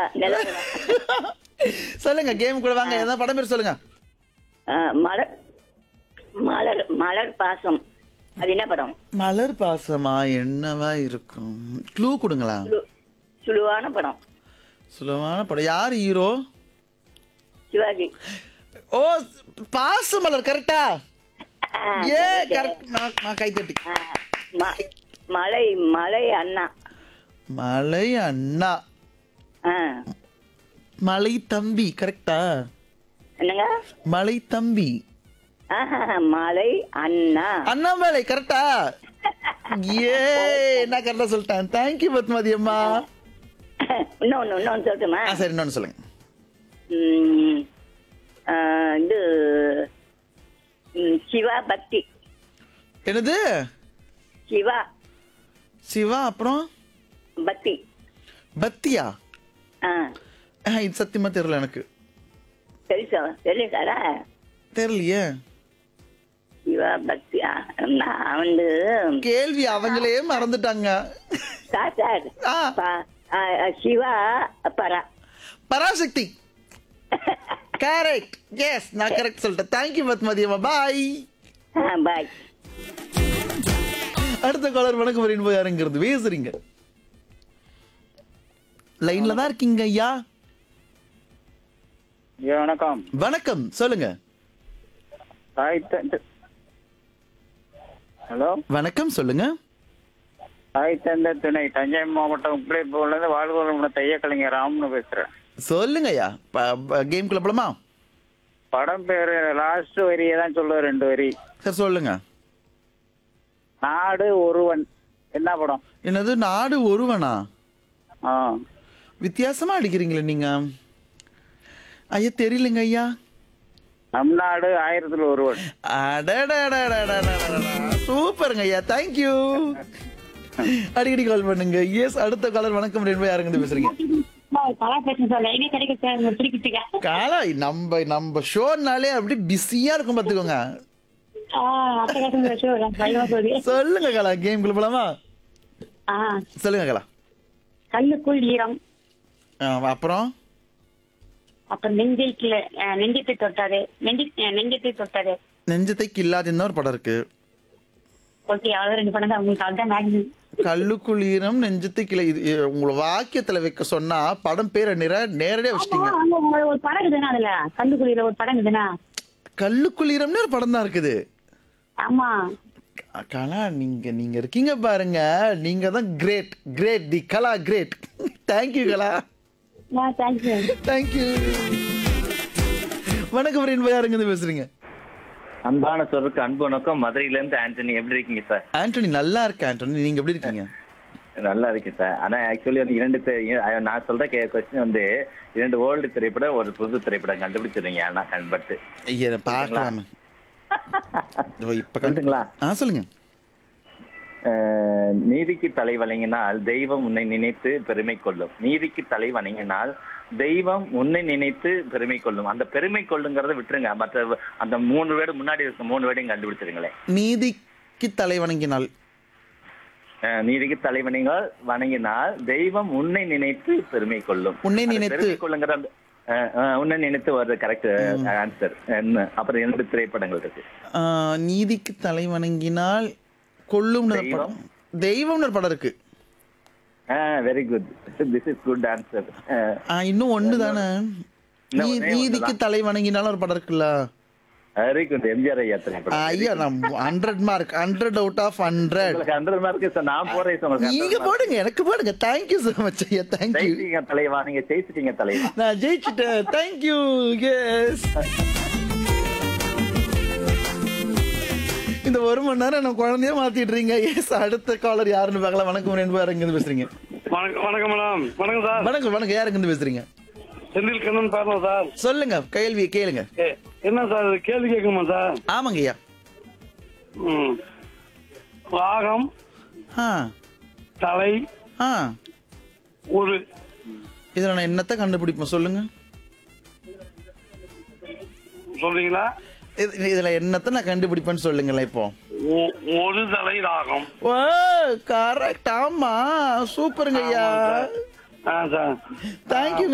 நிலவு சொல்லுங்க கேம் கூட வாங்க ஏதாவது படம் பேர் சொல்லுங்க மலர் மலர் மலர் பாசம் அது என்ன படம் மலர் பாசமா என்னவா இருக்கும் க்ளூ கொடுங்களா சுழு- சுழுவான படம் சுலமான படம் யார் ஹீரோ சிவாஜி ஓ பாச மலர் கரெக்டா ஏ கரெக்ட் நான் நான் கை தட்டி ஆ, ம- மலை மலை அண்ணா மலை அண்ணா ஆ, மலை தம்பி கரெக்டா என்னங்க மலை தம்பி ஆஹா, மலை அண்ணா அண்ணாமலை கரெக்டா ஏ நான் கரெக்டா சொல்லிட்டேன் தேங்க்யூ பத்மாதி அம்மா இன்னொன்னு இன்னொன்னு சொல்லட்டுமா ஆ சரி இன்னொன்னு சொல்லுங்க ம், ஆ, இது ம், சிவா பக்தி என்னது சிவா சிவா அப்புறம் பக்தி பத்தியா ஆ ஆ, இது சத்தியமா தெரியல எனக்கு தெரியும் தெரியும் சாரா தெரியலையே சிவா பக்தியா நான் வந்து கேள்வி அவங்களே மறந்துட்டாங்க சார் சார் ஆ. ப- ஆ, ஆ, சிவா பரா பராசக்தி கரெக்ட் எஸ் நான் கரெக்ட் சொல்லிட்டேன் தேங்க்யூ பத்மாதி அம்மா பாய் பாய் அடுத்த காலர் வணக்கம் வரீன்னு போய் யாருங்கிறது பேசுறீங்க லைன்ல தான் இருக்கீங்க ஐயா ஐயா வணக்கம் வணக்கம் சொல்லுங்க தாய் தந்தை ஹலோ வணக்கம் சொல்லுங்க தாய் தந்தை துணை தஞ்சை மாவட்டம் உப்பிளைப்பூர்லேருந்து வாழ்வளமுடன் தைய கலைஞர் ராம்னு பேசுறேன் சொல்லுங்க ஐயா கேம் குள்ள போலாமா படம் பேரு லாஸ்ட் வரியை தான் சொல்லுவேன் ரெண்டு வரி சரி சொல்லுங்க நாடு ஒருவன் என்ன படம் என்னது நாடு ஒருவனா ஆ வித்தியாசமா அடிக்கிறீங்களே நீங்க ஐயா தெரியலங்க ஐயா நம் நாடு ஆயிரத்துல ஒருவன் அடடடடடடடடடா. சூப்பருங்க ஐயா தேங்க்யூ அடிக்கடி கால் பண்ணுங்க எஸ் அடுத்த காலர் வணக்கம் ரெண்டு யாருங்க இருந்து பேசுறீங்க கலா பேசுறேன் சார் லைனே கிடைக்கும் சார் உங்க பிடிக்கிட்டு காலா நம்ம நம்ம ஷோனாலே அப்படி பிஸியா இருக்கும் பாத்துக்கோங்க ஆ அட்டகாசம் ஷோ பயமா போகுது சொல்லுங்க கலா கேம் குள்ள போலாமா ஆ சொல்லுங்க கலா கல்லுக்குள் ஈரம் ஆ, அப்புறம் அப்புறம் நெஞ்சைக்குள்ள அஹ், நெஞ்சத்தை தொட்டாரு நெஞ்சு அஹ், நெஞ்சத்தை தொட்டாரு நெஞ்சத்தை கில்லாதுன்னு ஒரு படம் இருக்கு ஓகே அவ்வளவு ரெண்டு படம் தான் உங்களுக்கு அதுதான் மேக்ஸிமம் கல்லுக்குள்ளீரம் நெஞ்சத்தை கிளை இது இது உங்களை வாக்கியத்துல வைக்க சொன்னா படம் பேரை நிற நேரடியா வச்சிட்டீங்க ஒரு படம் இருக்குதுன்னா அதுல கல்லுக்குழியில ஒரு படம் இருக்குதுன்னா கல்லுக்குள்ளீரம்னு ஒரு படம் தான் இருக்குது ஆமா கலா நீங்க நீங்க இருக்கீங்க பாருங்க நீங்க தான் great great the Kala great thank you Kala thank you thank you வணக்கம் ரெண்டு யாருங்க இருந்து பேசுறீங்க அன்பான சொல்றதுக்கு அன்பு வணக்கம் மதுரையில இருந்து ஆண்டனி எப்படி இருக்கீங்க சார் ஆண்டனி நல்லா இருக்கு ஆண்டனி நீங்க எப்படி இருக்கீங்க நல்லா இருக்கேன் சார் ஆனா ஆக்சுவலி வந்து இரண்டு தெ- இ- நான் சொல்ற கொஸ்டின் வந்து இரண்டு ஓல்டு திரைப்படம் ஒரு புது திரைப்படம் கண்டுபிடிச்சிருங்க ஆனா கண்பட்டு ஐயா பார்க்கலாம் இதோ இப்ப கண்டு- சொல்லுங்களா? ஆ சொல்லுங்க அஹ், நீதிக்கு தலை வணங்கினால் தெய்வம் உன்னை நினைத்து பெருமை கொள்ளும் நீதிக்கு தலை வணங்கினால் தெய்வம் உன்னை நினைத்து பெருமை கொள்ளும் அந்த பெருமை கொள்ளுங்கிறத விட்டுருங்க மற்ற அந்த மூணு வேர்டு முன்னாடி இருக்க மூணு வேர்டையும் கண்டுபிடிச்சிருங்களேன் நீதிக்கு தலை வணங்கினாள் அஹ், நீதிக்கு தலை வணங்கினால் வணங்கினால் தெய்வம் உன்னை நினைத்து பெருமை கொள்ளும் உன்னை அந்த நினைத்து பெருமை கொள்ளுங்கிற அந்த அஹ், அஹ், உன்னை நினைத்து வர்ற கரெக்ட் ஆன்சர் அப்புறம் இரண்டு திரைப்படங்கள் இருக்கு ஆ, நீதிக்கு தலை வணங்கினால் கொல்லும்னு ஒரு படம் தெய்வம்னு ஒரு படம் இருக்கு very good this is good answer ஆ, இன்னும் ஒண்ணு தானே இன்னும் நீ- ஒண்ணே நீதிக்கு தலை வணங்கினாலும் ஒரு படம் இருக்குல்ல வெரி குட் எம்ஜிஆர் ஐயா திரைப்படம் ஐயா நான் hundred mark hundred out of hundred உங்களுக்கு ஹண்ட்ரட் மார்க் சார் நான் போறேன் சார் உங்களுக்கு நீங்க 100 mark. போடுங்க எனக்கு போடுங்க தேங்க்யூ so மச் ஐயா தேங்க்யூ ஜெயிச்சிட்டீங்க தலைவா நீங்க ஜெயிச்சிட்டீங்க தலைவா நான் ஜெயிச்சிட்டேன் தேங்க்யூ எஸ் இந்த ஒரு மணி நேரம் நான் குழந்தைய மாத்திட்டு இருக்கீங்க எஸ் அடுத்த காலர் யாருன்னு பார்க்கலாம் வணக்கம் ரெண்டு பேர் இருந்து பேசுறீங்க வணக்கம் வணக்கம் மேடம் வணக்கம் சார் வணக்கம் வணக்கம் யாருக்கு இருந்து பேசுறீங்க செந்தில் கண்ணன் பேரணும் சார் சொல்லுங்க கேள்வியை கேளுங்க ஏ, என்ன சார் இது கேள்வி கேட்கணுமா சார் ஆமாங்க ஐயா ம் ராகம் ஆ தலை ஆ ஒரு இதுல நான் என்னத்த கண்டுபிடிப்பேன் சொல்லுங்க சொல்றீங்களா இது- இதுல என்னத்த நான் கண்டுபிடிப்பேன்னு சொல்லுங்களேன் இப்போ ஒ- ஒரு தலை ராகம் ஓ கரெக்ட் ஆமா சூப்பருங்க ஐயா ஆ சார் தேங்க்யூ